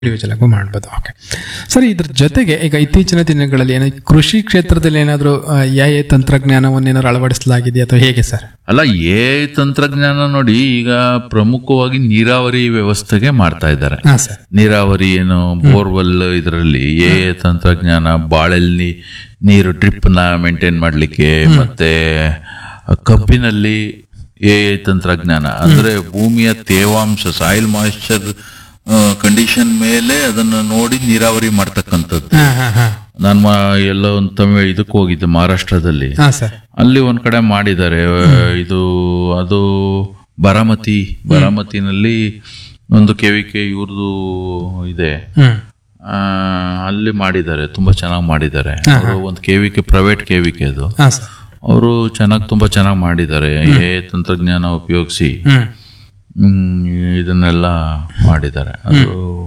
Individual ಆಗು ಮಾಡ್ಬೋದು okay sir ಇದ್ರ ಜೊತೆಗೆ ಈಗ ಇತ್ತೀಚಿನ ದಿನಗಳಲ್ಲಿ ಏನೋ ಕೃಷಿ ಕ್ಷೇತ್ರದಲ್ಲಿ ಏನಾದರೂ ಎ ತಂತ್ರಜ್ಞಾನವನ್ನು ಏನಾದ್ರು ಅಳವಡಿಸಲಾಗಿದೆ ಅಥವಾ ಹೇಗೆ ಸರ್ ಅಲ್ಲ ಎ ತಂತ್ರಜ್ಞಾನ ನೋಡಿ ಈಗ ಪ್ರಮುಖವಾಗಿ ನೀರಾವರಿ ವ್ಯವಸ್ಥೆಗೆ ಮಾಡ್ತಾ ಇದ್ದಾರೆ ಹಾಂ ಸರ್ ನೀರಾವರಿ ಏನು ಬೋರ್ವೆಲ್ ಇದರಲ್ಲಿ ಎ ತಂತ್ರಜ್ಞಾನ ಬಾಳೆಲ್ಲಿ ನೀರು ಡ್ರಿಪ್ ನ ಮೇಂಟೈನ್ ಮಾಡ್ಲಿಕ್ಕೆ ಮತ್ತೆ ಕಬ್ಬಿನಲ್ಲಿ ಎ ತಂತ್ರಜ್ಞಾನ ಅಂದ್ರೆ ಭೂಮಿಯ ತೇವಾಂಶ ಸಾಯಿಲ್ ಮಾಯಿಶ್ಚರ್ ಕಂಡೀಷನ್ ಮೇಲೆ ಅದನ್ನು ನೋಡಿ ನೀರಾವರಿ ಮಾಡ್ತಕ್ಕಂಥದ್ದು ಹಾಂ ಹಾಂ ಹಾಂ ನಾನು ಮಾ- ಎಲ್ಲೋ ಒಂದು ತಮಿಳ್ ಇದಕ್ಕೆ ಹೋಗಿದ್ದೆ ಮಹಾರಾಷ್ಟ್ರದಲ್ಲಿ ಹಾಂ ಸರ್ ಅಲ್ಲಿ ಒಂದ್ ಕಡೆ ಮಾಡಿದ್ದಾರೆ ಇದು ಅದು ಬಾರಾಮತಿ ಬಾರಾಮತಿನಲ್ಲಿ ಒಂದು ಕೆವಿಕೆ ಇವ್ರದ್ದು ಇದೆ ಹ್ಞೂ ಆ, ಅಲ್ಲಿ ಮಾಡಿದ್ದಾರೆ ತುಂಬಾ ಚೆನ್ನಾಗಿ ಮಾಡಿದ್ದಾರೆ ಅವರು ಒಂದು ಕೆವಿಕೆ ಪ್ರೈವೇಟ್ ಕೆವಿಕೆ ಅದು ಹಾಂ ಸರ್ ಅವರು ಚೆನ್ನಾಗಿ ತುಂಬಾ ಚೆನ್ನಾಗಿ ಮಾಡಿದ್ದಾರೆ ಎ ತಂತ್ರಜ್ಞಾನ ಉಪಯೋಗಿಸಿ ಹ್ಞೂ ಹ್ಮ್, ಇದನ್ನೆಲ್ಲ ಮಾಡಿದ್ದಾರೆ ಅದು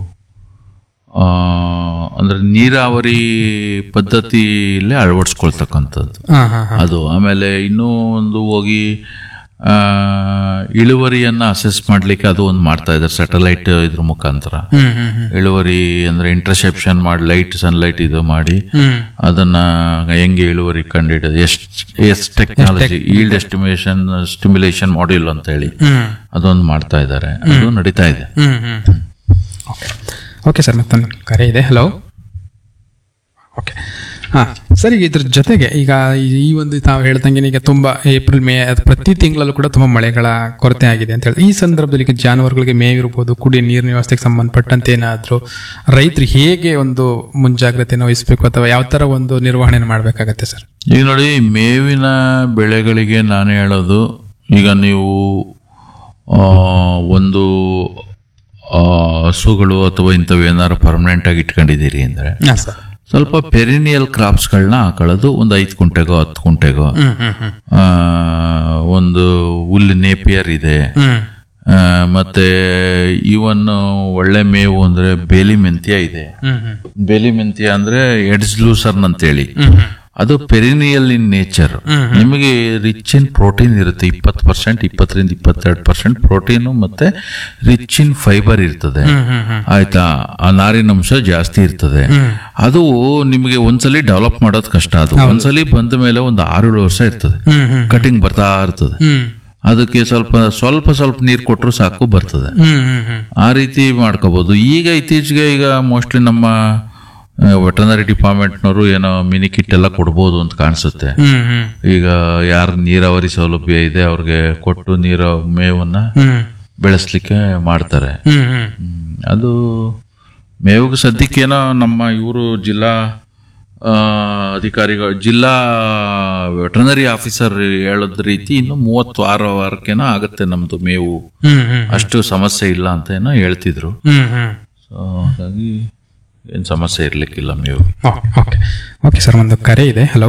ಆ, ಅಂದ್ರೆ ನೀರಾವರಿ ಪದ್ಧತಿಯಲ್ಲೇ ಅಳವಡಿಸ್ಕೊಳ್ತಕ್ಕಂಥದ್ದು ಹಾಂ ಹಾಂ ಹಾಂ ಅದು ಆಮೇಲೆ ಇನ್ನೂ ಒಂದು ಹೋಗಿ ಆ, ಇಳುವರಿಯನ್ನ ಅಸೆಸ್ ಮಾಡ್ಲಿಕ್ಕೆ ಅದು ಒಂದು ಮಾಡ್ತಾ ಇದ್ದಾರೆ ಸ್ಯಾಟಲೈಟ್ ಇದ್ರ ಮುಖಾಂತರ ಹ್ಞೂ ಹ್ಞೂ ಹ್ಞೂ ಇಳುವರಿ ಅಂದ್ರೆ ಇಂಟರ್ಸೆಪ್ಷನ್ ಮಾಡಿ ಲೈಟ್ ಸನ್ಲೈಟ್ ಇದು ಮಾಡಿ ಹ್ಞೂ ಅದನ್ನ ಹೆಂಗೆ ಇಳುವರಿ ಕಂಡುಹಿಡಿಯೋದು ಎಷ್ಟು ಎಷ್ಟು technology yield estimation stimulation module ಅಂತ ಹೇಳಿ ಹ್ಞೂ ಅದೊಂದು ಮಾಡ್ತಾ ಇದ್ದಾರೆ ಅದು ನಡೀತಾ ಇದೆ ಹ್ಮ್ ಹ್ಮ್ ಓಕೆ ಓಕೆ ಸರ್ ಮತ್ತೊಂದು ಕರೆ ಇದೆ ಹಲೋ ಓಕೆ ಹಾಂ ಸರ್ ಈಗ ಇದ್ರ ಜೊತೆಗೆ ಈಗ ಈ- ಈ ಒಂದು ತಾವು ಹೇಳ್ದಂಗೆ ಈಗ ತುಂಬ ಏಪ್ರಿಲ್ ಮೇ ಅದು ಪ್ರತಿ ತಿಂಗಳಲ್ಲೂ ಕೂಡ ತುಂಬ ಮಳೆಗಳ ಕೊರತೆ ಆಗಿದೆ ಅಂತ ಹೇಳಿ ಈ ಸಂದರ್ಭದಲ್ಲಿ ಈಗ ಜಾನುವಾರುಗಳಿಗೆ ಮೇವಿರ್ಬೋದು ಕುಡಿಯ ನೀರಿನ ವ್ಯವಸ್ಥೆಗೆ ಸಂಬಂಧಪಟ್ಟಂತೆ ಏನಾದರೂ ರೈತರು ಹೇಗೆ ಒಂದು ಮುಂಜಾಗ್ರತೆಯನ್ನು ವಹಿಸಬೇಕು ಅಥವಾ ಯಾವ ಥರ ಒಂದು ನಿರ್ವಹಣೆ ಮಾಡಬೇಕಾಗತ್ತೆ ಸರ್ ಈಗ ನೋಡಿ ಮೇವಿನ ಬೆಳೆಗಳಿಗೆ ನಾನು ಹೇಳೋದು ಈಗ ನೀವು ಆ, ಒಂದು ಆ, ಹಸುಗಳು ಅಥವಾ ಇಂಥವು ಏನಾದ್ರು ಪರ್ಮನೆಂಟ್ ಆಗಿ ಇಟ್ಕೊಂಡಿದ್ದೀರಿ ಅಂದ್ರೆ ಹಾಂ ಸರ್ ಸ್ವಲ್ಪ ಪೆರಿನಿಯಲ್ ಕ್ರಾಪ್ಸ್ಗಳನ್ನ ಹಾಕೊಳ್ಳೋದು ಒಂದು ಐದು ಕುಂಟೆಗೋ ಹತ್ತು ಕುಂಟೆಗೋ ಹ್ಮ್ ಹ್ಮ್ ಹ್ಮ್ ಆ, ಒಂದು ಹುಲ್ಲು ನೇಪಿಯರ್ ಇದೆ ಹ್ಮ್ ಆ, ಮತ್ತೆ ಇವನ್ ಒಳ್ಳೆ ಮೇವು ಅಂದ್ರೆ ಬೇಲಿ ಮೆಂತ್ಯ ಇದೆ ಹ್ಮ್ ಹ್ಮ್ ಬೇಲಿ ಮೆಂತ್ಯ ಅಂದ್ರೆ ಎಡ್ಸ್ ಲೂಸರ್ನ್ ಅಂತೇಳಿ ಹ್ಮ್ ಹ್ಮ್ ಅದು ಪೆರಿನಿಯಲ್ ಇನ್ ನೇಚರ್ ನಿಮಗೆ ರಿಚ್ ಇನ್ ಪ್ರೋಟೀನ್ ಇರುತ್ತೆ ಇಪ್ಪತ್ತು ಪರ್ಸೆಂಟ್ ಇಪ್ಪತ್ತರಿಂದ ಇಪ್ಪತ್ತೆರಡು ಪರ್ಸೆಂಟ್ ಪ್ರೋಟೀನು ಮತ್ತೆ ರಿಚ್ ಇನ್ ಫೈಬರ್ ಇರ್ತದೆ ಹ್ಮ್ ಹ್ಮ್ ಹ್ಮ್ ಆಯ್ತಾ ಆ ನಾರಿನಂಶ ಜಾಸ್ತಿ ಇರ್ತದೆ ಅದು ನಿಮಗೆ ಒಂದ್ಸಲಿ ಡೆವಲಪ್ ಮಾಡೋದು ಕಷ್ಟ ಅದು ಒಂದ್ಸಲಿ ಬಂದ ಮೇಲೆ ಒಂದು ಆರು ಏಳು ವರ್ಷ ಇರ್ತದೆ ಹ್ಮ್ ಹ್ಮ್ ಕಟಿಂಗ್ ಬರ್ತಾ ಇರ್ತದೆ ಹ್ಮ್ ಅದಕ್ಕೆ ಸ್ವಲ್ಪ ಸ್ವಲ್ಪ ಸ್ವಲ್ಪ ನೀರು ಕೊಟ್ಟರು ಸಾಕು ಬರ್ತದೆ ಹ್ಮ್ ಹ್ಮ್ ಹ್ಮ್ ಆ ರೀತಿ ಮಾಡ್ಕೋಬಹುದು ಈಗ ಇತ್ತೀಚೆಗೆ ಈಗ ಮೋಸ್ಟ್ಲಿ ನಮ್ಮ ವೆಟನರಿ ಡಿಪಾರ್ಟ್ಮೆಂಟ್ನವರು ಏನೋ ಮಿನಿ ಕಿಟ್ ಎಲ್ಲ ಕೊಡ್ಬೋದು ಅಂತ ಕಾಣಿಸುತ್ತೆ ಹ್ಮ್ ಹ್ಮ್ ಈಗ ಯಾರು ನೀರಾವರಿ ಸೌಲಭ್ಯ ಇದೆ ಅವ್ರಿಗೆ ಕೊಟ್ಟು ನೀರ ಮೇವನ್ನ ಹ್ಮ್ ಬೆಳೆಸ್ಲಿಕ್ಕೆ ಮಾಡ್ತಾರೆ ಹ್ಮ್ ಹ್ಮ್ ಹ್ಮ್. ಅದು ಮೇವಿಗೆ ಸದ್ಯಕ್ಕೇನೋ ನಮ್ಮ ಇವರು ಜಿಲ್ಲಾ ಆ, ಅಧಿಕಾರಿಗಳು ಜಿಲ್ಲಾ ವೆಟರ್ನರಿ ಆಫೀಸರ್ ಹೇಳೋದ್ ರೀತಿ ಇನ್ನು ಮೂವತ್ತು ಆರು ವಾರಕ್ಕೇನೋ ಆಗುತ್ತೆ ನಮ್ದು ಮೇವು ಹ್ಮ್ ಹ್ಮ್ ಅಷ್ಟು ಸಮಸ್ಯೆ ಇಲ್ಲ ಅಂತ ಏನೋ ಹೇಳ್ತಿದ್ರು ಹ್ಮ್ ಹ್ಮ್ ಸೊ ಹಾಗಾಗಿ ಏನು ಸಮಸ್ಯೆ ಇರ್ಲಿಕ್ಕಿಲ್ಲ ಮೇವು ಓಕೆ ಓಕೆ ಓಕೆ ಸರ್ ಒಂದು ಕರೆ ಇದೆ ಹಲೋ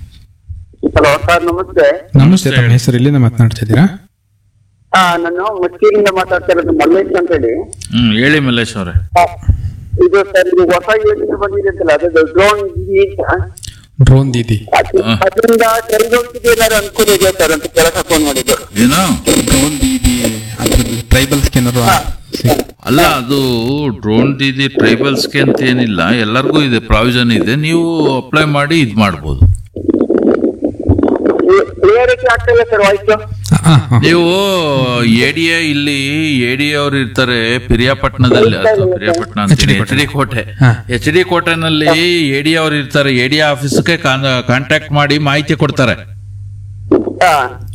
ಹಲೋ ಸರ್ ನಮಸ್ತೆ ನಮಸ್ತೆ ತಮ್ಮ ಹೆಸರು ಇಲ್ಲಿಂದ ಮಾತನಾಡ್ತಿದ್ದೀರಾ ಹಾ ನಾನು ಮುಚ್ಚಿಯಿಂದ ಮಾತಾಡ್ತಾ ಇರೋದು ಮಲ್ಲೇಶ್ ಅಂತ ಹೇಳಿ ಹ್ಮ್ ಹೇಳಿ ಮಲ್ಲೇಶ್ ಅವರೇ ಆ, ಇದು ಸರ್ ಇದು ಹೊಸ ಯೋಜನೆ ಬಂದಿದೆ ಅಂತಲ್ಲ ಅದು ಡ್ರೋನ್ ಅಂತ ಡ್ರೋನ್ ದೀದಿ ಅದು- ಅದರಿಂದ ತೆರೆದೋಗ್ತಿದೆ ಏನಾದ್ರು ಅನುಕೂಲ ಇದೆ ಸರ್ ಅಂತ ಕೆಲಸ ಫೋನ್ ಮಾಡಿದ್ದು ಏನೋ ಡ್ರೋನ್ ದೀದಿ ಟ್ರೈಬಲ್ ಸ್ಕಿನ್ನರು ಅಲ್ಲ ಅದು ಡ್ರೋನ್ ದೀದಿ ಟ್ರೈಬಲ್ಸ್ಗೆ ಅಂತ ಏನಿಲ್ಲ ಎಲ್ಲರಿಗೂ ಇದೆ ಪ್ರಾವಿಷನ್ ಇದೆ ನೀವು ಅಪ್ಲೈ ಮಾಡಿ ಇದು ಮಾಡ್ಬೋದು ಕ್ಲಿಯರಿಟಿ ಆಗ್ತಾ ಇಲ್ಲ ಸರ್ ವಾಯ್ಸು ನೀವು ಎಡಿಎ ಇಲ್ಲಿ ಎಡಿ ಅವ್ರು ಇರ್ತಾರೆ ಪಿರಿಯಾಪಟ್ಟಣದಲ್ಲಿ ಅಥವಾ ಪಿರಿಯಾಪಟ್ಟಣ ಅಂತೀನಿ H D Kote H D ಕೋಟೆನಲ್ಲಿ ಎಡಿ ಅವ್ರು ಇರ್ತಾರೆ ಎಡಿ ಆಫೀಸ್ಗೆ ಕಾಂಟ್ಯಾಕ್ಟ್ ಮಾಡಿ ಮಾಹಿತಿ ಕೊಡ್ತಾರೆ ಹಾ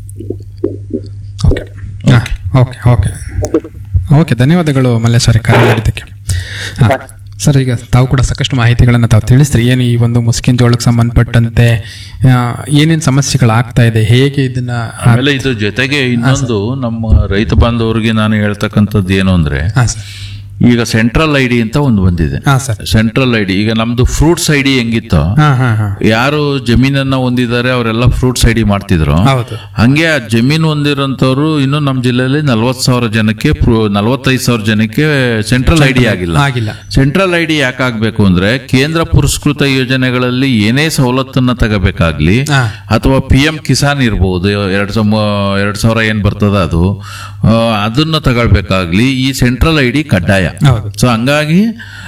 ಓಕೆ ಓಕೆ ಓಕೆ ಓಕೆ ಧನ್ಯವಾದಗಳು ಮಲ್ಲೇಶ್ವರಿ ಕರೆ ಮಾಡಿದ್ದಕ್ಕೆ ಹಾಂ ಸರ್ ಈಗ ತಾವು ಕೂಡ ಸಾಕಷ್ಟು ಮಾಹಿತಿಗಳನ್ನು ತಾವು ತಿಳಿಸ್ರಿ ಏನು ಈ ಒಂದು ಮುಸ್ಕಿನ್ ಜೋಳಕ್ಕೆ ಸಂಬಂಧಪಟ್ಟಂತೆ ಏನೇನು ಸಮಸ್ಯೆಗಳಾಗ್ತಾ ಇದೆ ಹೇಗೆ ಇದನ್ನ ಆಮೇಲೆ ಇದು ಜೊತೆಗೆ ಇನ್ನೊಂದು ನಮ್ಮ ರೈತ ಬಾಂಧವರಿಗೆ ನಾನು ಹೇಳ್ತಕ್ಕಂಥದ್ದು ಏನು ಅಂದ್ರೆ ಹಾಂ ಸರ್ ಈಗ ಸೆಂಟ್ರಲ್ ಐಡಿ ಅಂತ ಒಂದು ಬಂದಿದೆ ಹಾಂ ಸರ್ ಸೆಂಟ್ರಲ್ ಐಡಿ ಈಗ ನಮ್ದು ಫ್ರೂಟ್ಸ್ ಐಡಿ ಹೆಂಗಿತ್ತೋ ಹಾಂ ಹಾಂ ಹಾಂ ಯಾರು ಜಮೀನನ್ನ ಹೊಂದಿದ್ದಾರೆ ಅವರೆಲ್ಲ ಫ್ರೂಟ್ಸ್ ಐಡಿ ಮಾಡ್ತಿದ್ರು ಹೌದು ಹಂಗೆ ಆ ಜಮೀನು ಹೊಂದಿರೋಂಥವ್ರು ಇನ್ನು ನಮ್ಮ ಜಿಲ್ಲೆಯಲ್ಲಿ ನಲ್ವತ್ತು ಸಾವಿರ ಜನಕ್ಕೆ ನಲ್ವತ್ತೈದು ಸಾವಿರ ಜನಕ್ಕೆ ಸೆಂಟ್ರಲ್ ಐಡಿ ಆಗಿಲ್ಲ ಆಗಿಲ್ಲ ಸೆಂಟ್ರಲ್ ಐಡಿ ಯಾಕೆ ಆಗ್ಬೇಕು ಅಂದ್ರೆ ಕೇಂದ್ರ ಪುರಸ್ಕೃತ ಯೋಜನೆಗಳಲ್ಲಿ ಏನೇ ಸವಲತ್ತನ್ನ ತಗೋಬೇಕಾಗ್ಲಿ ಹಾ. ಅಥವಾ ಪಿ ಎಂ ಕಿಸಾನ್ ಇರ್ಬೋದು ಎರಡ್ ಸಾವಿರ ಎರಡ್ ಸಾವಿರ ಏನ್ ಬರ್ತದ ಅದು ಆ, ಅದನ್ನ ತಗೊಳ್ಬೇಕಾಗ್ಲಿ ಈ ಸೆಂಟ್ರಲ್ ಐಡಿ ಕಡ್ಡಾಯ ಅಪಾಯ ಹೌದು ಸೊ ಹಂಗಾಗಿ